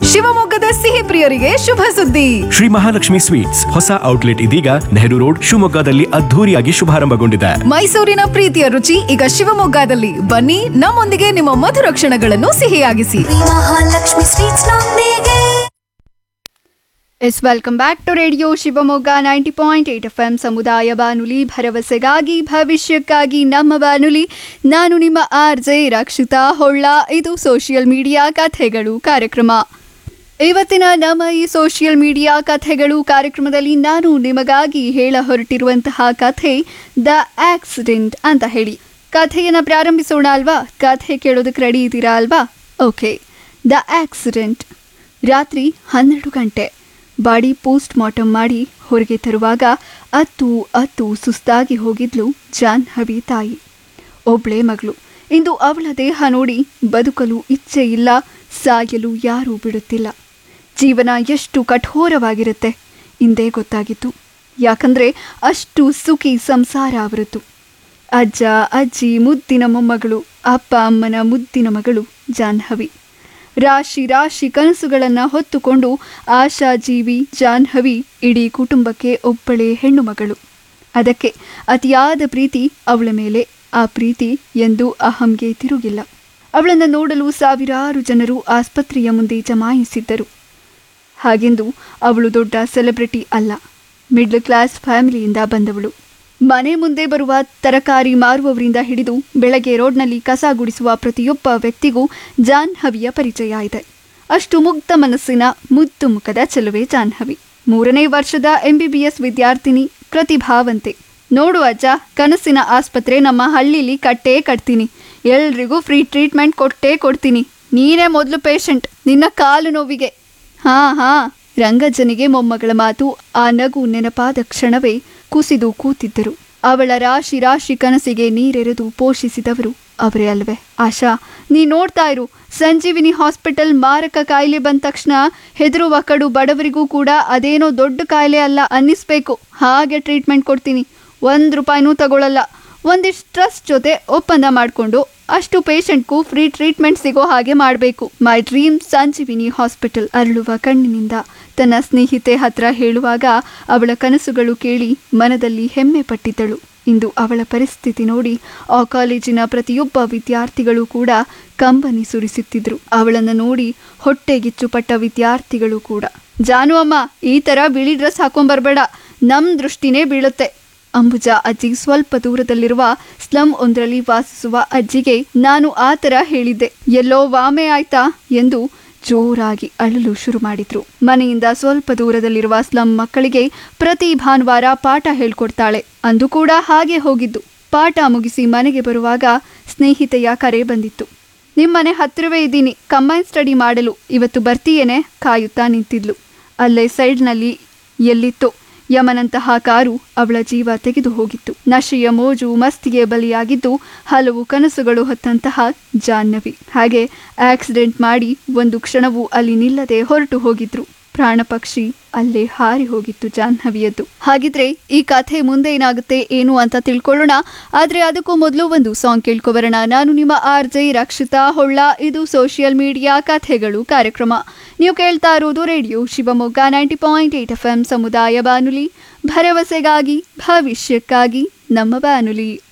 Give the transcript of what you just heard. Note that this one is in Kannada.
ಶಿವಮೊಗ್ಗದ ಸಿಹಿ ಪ್ರಿಯರಿಗೆ ಶುಭ ಸುದ್ದಿ ಶ್ರೀ ಮಹಾಲಕ್ಷ್ಮಿ ಸ್ವೀಟ್ಸ್ ಹೊಸ ಔಟ್ಲೆಟ್ ಇದೀಗ ನೆಹರು ರೋಡ್ ಶಿವಮೊಗ್ಗದಲ್ಲಿ ಅದ್ಧೂರಿಯಾಗಿ ಶುಭಾರಂಭಗೊಂಡಿದೆ ಮೈಸೂರಿನ ಪ್ರೀತಿಯ ರುಚಿ ಈಗ ಶಿವಮೊಗ್ಗದಲ್ಲಿ ಬನ್ನಿ ನಮ್ಮೊಂದಿಗೆ ನಿಮ್ಮ ಮಧುರ ಕ್ಷಣಗಳನ್ನು ಸಿಹಿಯಾಗಿಸಿ ಮಹಾಲಕ್ಷ್ಮಿ ಸ್ವೀಟ್ಸ್ ನೊಂದಿಗೆ yes welcome back to radio Shivamogga ninety point eight F M ಸಮುದಾಯ ಬಾನುಲಿ ಭರವಸೆಗಾಗಿ ಭವಿಷ್ಯಕ್ಕಾಗಿ ನಮ್ಮ ಬಾನುಲಿ ನಾನು ನಿಮ್ಮ ಆರ್ ಜೆ ರಕ್ಷಿತಾ ಹೊಳ್ಳ ಇದು ಸೋಷಿಯಲ್ ಮೀಡಿಯಾ ಕಥೆಗಳು ಕಾರ್ಯಕ್ರಮ ಇವತ್ತಿನ ನಮ್ಮ ಈ ಸೋಷಿಯಲ್ ಮೀಡಿಯಾ ಕಥೆಗಳು ಕಾರ್ಯಕ್ರಮದಲ್ಲಿ ನಾನು ನಿಮಗಾಗಿ ಹೇಳ ಹೊರಟಿರುವಂತಹ ಕಥೆ ದ ಆಕ್ಸಿಡೆಂಟ್ ಅಂತ ಹೇಳಿ ಕಥೆಯನ್ನು ಪ್ರಾರಂಭಿಸೋಣ ಅಲ್ವಾ ಕಥೆ ಕೇಳೋದಕ್ಕೆ ರೆಡಿ ಇದ್ದೀರಾ ಅಲ್ವಾ ಓಕೆ ದ ಆಕ್ಸಿಡೆಂಟ್ ರಾತ್ರಿ ಹನ್ನೆರಡು ಗಂಟೆ ಬಾಡಿ ಪೋಸ್ಟ್ ಮಾರ್ಟಮ್ ಮಾಡಿ ಹೊರಗೆ ತರುವಾಗ ಅತ್ತು ಅತ್ತು ಸುಸ್ತಾಗಿ ಹೋಗಿದ್ಲು ಜಾಹ್ನವಿ ತಾಯಿ ಒಬ್ಳೇ ಮಗಳು ಇಂದು ಅವಳ ದೇಹ ನೋಡಿ ಬದುಕಲು ಇಚ್ಛೆ ಇಲ್ಲ ಸಾಯಲು ಯಾರೂ ಬಿಡುತ್ತಿಲ್ಲ ಜೀವನ ಎಷ್ಟು ಕಠೋರವಾಗಿರುತ್ತೆ ಇಂದೇ ಗೊತ್ತಾಗಿತ್ತು ಯಾಕಂದ್ರೆ ಅಷ್ಟು ಸುಖಿ ಸಂಸಾರ ಅವರದ್ದು ಅಜ್ಜ ಅಜ್ಜಿ ಮುದ್ದಿನ ಮೊಮ್ಮಗಳು ಅಪ್ಪ ಅಮ್ಮನ ಮುದ್ದಿನ ಮಗಳು ಜಾಹ್ನವಿ ರಾಶಿ ರಾಶಿ ಕನಸುಗಳನ್ನು ಹೊತ್ತುಕೊಂಡು ಆಶಾಜೀವಿ ಜಾಹ್ನವಿ ಇಡೀ ಕುಟುಂಬಕ್ಕೆ ಒಬ್ಬಳೇ ಹೆಣ್ಣು ಮಗಳು ಅದಕ್ಕೆ ಅತಿಯಾದ ಪ್ರೀತಿ ಅವಳ ಮೇಲೆ ಆ ಪ್ರೀತಿ ಎಂದು ಅಹಂಗೆ ತಿರುಗಿಲ್ಲ ಅವಳನ್ನು ನೋಡಲು ಸಾವಿರಾರು ಜನರು ಆಸ್ಪತ್ರೆಯ ಮುಂದೆ ಜಮಾಯಿಸಿದ್ದರು ಹಾಗೆಂದು ಅವಳು ದೊಡ್ಡ ಸೆಲೆಬ್ರಿಟಿ ಅಲ್ಲ ಮಿಡ್ಲ್ ಕ್ಲಾಸ್ ಫ್ಯಾಮಿಲಿಯಿಂದ ಬಂದವಳು ಮನೆ ಮುಂದೆ ಬರುವ ತರಕಾರಿ ಮಾರುವವರಿಂದ ಹಿಡಿದು ಬೆಳಗ್ಗೆ ರೋಡ್ನಲ್ಲಿ ಕಸ ಗುಡಿಸುವ ಪ್ರತಿಯೊಬ್ಬ ವ್ಯಕ್ತಿಗೂ ಜಾಹ್ನವಿಯ ಪರಿಚಯ ಇದೆ ಅಷ್ಟು ಮುಗ್ಧ ಮನಸ್ಸಿನ ಮುದ್ದು ಮುಖದ ಚೆಲುವೆ ಜಾಹ್ನವಿ ಮೂರನೇ ವರ್ಷದ ಎಂಬಿಬಿಎಸ್ ವಿದ್ಯಾರ್ಥಿನಿ ಪ್ರತಿಭಾವಂತೆ ನೋಡು ಅಜ್ಜ ಕನಸಿನ ಆಸ್ಪತ್ರೆ ನಮ್ಮ ಹಳ್ಳಿಲಿ ಕಟ್ಟೇ ಕಟ್ತೀನಿ ಎಲ್ರಿಗೂ ಫ್ರೀ ಟ್ರೀಟ್ಮೆಂಟ್ ಕೊಟ್ಟೇ ಕೊಡ್ತೀನಿ ನೀನೇ ಮೊದಲು ಪೇಷಂಟ್ ನಿನ್ನ ಕಾಲು ನೋವಿಗೆ ಹಾ ಹಾ ರಂಗಜ್ಜನಿಗೆ ಮೊಮ್ಮಗಳ ಮಾತು ಆ ನಗು ನೆನಪಾದ ಕ್ಷಣವೇ ಕುಸಿದು ಕೂತಿದ್ದರು ಅವಳ ರಾಶಿ ರಾಶಿ ಕನಸಿಗೆ ನೀರೆರೆದು ಪೋಷಿಸಿದವರು ಅವರೇ ಅಲ್ವೇ ಆಶಾ ನೀ ನೋಡ್ತಾ ಇರು ಸಂಜೀವಿನಿ ಹಾಸ್ಪಿಟಲ್ ಮಾರಕ ಕಾಯಿಲೆ ಬಂದ ತಕ್ಷಣ ಹೆದರುವ ಕಡು ಬಡವರಿಗೂ ಕೂಡ ಅದೇನೋ ದೊಡ್ಡ ಕಾಯಿಲೆ ಅಲ್ಲ ಅನ್ನಿಸ್ಬೇಕು ಹಾಗೆ ಟ್ರೀಟ್ಮೆಂಟ್ ಕೊಡ್ತೀನಿ ಒಂದು ರೂಪಾಯಿನೂ ತಗೊಳ್ಳಲ್ಲ ಒಂದಿಷ್ಟು ಟ್ರಸ್ಟ್ ಜೊತೆ ಒಪ್ಪಂದ ಮಾಡಿಕೊಂಡು ಅಷ್ಟು ಪೇಷಂಟ್ಗೂ ಫ್ರೀ ಟ್ರೀಟ್ಮೆಂಟ್ ಸಿಗೋ ಹಾಗೆ ಮಾಡಬೇಕು ಮೈ ಡ್ರೀಮ್ ಸಂಜೀವಿನಿ ಹಾಸ್ಪಿಟಲ್ ಅರಳುವ ಕಣ್ಣಿನಿಂದ ತನ್ನ ಸ್ನೇಹಿತೆ ಹತ್ರ ಹೇಳುವಾಗ ಅವಳ ಕನಸುಗಳು ಕೇಳಿ ಮನದಲ್ಲಿ ಹೆಮ್ಮೆ ಪಟ್ಟಿದ್ದಳು ಇಂದು ಅವಳ ಪರಿಸ್ಥಿತಿ ನೋಡಿ ಆ ಕಾಲೇಜಿನ ಪ್ರತಿಯೊಬ್ಬ ವಿದ್ಯಾರ್ಥಿಗಳು ಕೂಡ ಕಂಬನಿ ಸುರಿಸುತ್ತಿದ್ರು ಅವಳನ್ನು ನೋಡಿ ಹೊಟ್ಟೆಗಿಚ್ಚುಪಟ್ಟ ವಿದ್ಯಾರ್ಥಿಗಳು ಕೂಡ ಜಾನು ಅಮ್ಮ ಈ ತರ ಬಿಳಿ ಡ್ರೆಸ್ ಹಾಕೊಂಡ್ಬರ್ಬೇಡ ನಮ್ ದೃಷ್ಟಿನೇ ಬೀಳುತ್ತೆ ಅಂಬುಜಾ ಅಜ್ಜಿ ಸ್ವಲ್ಪ ದೂರದಲ್ಲಿರುವ ಸ್ಲಂ ಒಂದರಲ್ಲಿ ವಾಸಿಸುವ ಅಜ್ಜಿಗೆ ನಾನು ಆ ಥರ ಹೇಳಿದ್ದೆ ಎಲ್ಲೋ ವಾಮೆ ಆಯ್ತಾ ಎಂದು ಜೋರಾಗಿ ಅಳಲು ಶುರು ಮಾಡಿದ್ರು ಮನೆಯಿಂದ ಸ್ವಲ್ಪ ದೂರದಲ್ಲಿರುವ ಸ್ಲಂ ಮಕ್ಕಳಿಗೆ ಪ್ರತಿ ಭಾನುವಾರ ಪಾಠ ಹೇಳ್ಕೊಡ್ತಾಳೆ ಅಂದು ಕೂಡ ಹಾಗೆ ಹೋಗಿದ್ದು ಪಾಠ ಮುಗಿಸಿ ಮನೆಗೆ ಬರುವಾಗ ಸ್ನೇಹಿತೆಯ ಕರೆ ಬಂದಿತ್ತು ನಿಮ್ಮನೆ ಹತ್ತಿರವೇ ಇದ್ದೀನಿ ಕಂಬೈನ್ ಸ್ಟಡಿ ಮಾಡಲು ಇವತ್ತು ಬರ್ತೀಯೇನೆ ಕಾಯುತ್ತಾ ನಿಂತಿದ್ಲು ಅಲ್ಲೇ ಸೈಡ್ನಲ್ಲಿ ಎಲ್ಲಿತ್ತೋ ಯಮನಂತಹ ಕಾರು ಅವಳ ಜೀವ ತೆಗೆದು ಹೋಗಿತ್ತು ನಶೆಯ ಮೋಜು ಮಸ್ತಿಗೆ ಬಲಿಯಾಗಿದ್ದು ಹಲವು ಕನಸುಗಳು ಹೊತ್ತಂತಹ ಜಾಹ್ನವಿ ಹಾಗೆ ಆಕ್ಸಿಡೆಂಟ್ ಮಾಡಿ ಒಂದು ಕ್ಷಣವೂ ಅಲ್ಲಿ ನಿಲ್ಲದೆ ಹೊರಟು ಹೋಗಿದ್ರು ಪ್ರಾಣ ಪಕ್ಷಿ ಅಲ್ಲೇ ಹಾರಿ ಹೋಗಿತ್ತು ಜಾಹ್ನವಿಯದ್ದು ಹಾಗಿದ್ರೆ ಈ ಕಥೆ ಮುಂದೆ ಏನಾಗುತ್ತೆ ಏನು ಅಂತ ತಿಳ್ಕೊಳ್ಳೋಣ ಆದ್ರೆ ಅದಕ್ಕೂ ಮೊದಲು ಒಂದು ಸಾಂಗ್ ಕೇಳ್ಕೊಬರೋಣ ನಾನು ನಿಮ್ಮ ಆರ್ ಜೆ ರಕ್ಷಿತಾ ಹೊಳ್ಳ ಇದು ಸೋಷಿಯಲ್ ಮೀಡಿಯಾ ಕಥೆಗಳು ಕಾರ್ಯಕ್ರಮ ನೀವು ಕೇಳ್ತಾ ಇರೋದು radio Shivamogga ninety point eight F M ಸಮುದಾಯ ಬಾನುಲಿ ಭರವಸೆಗಾಗಿ ಭವಿಷ್ಯಕ್ಕಾಗಿ ನಮ್ಮ ಬಾನುಲಿ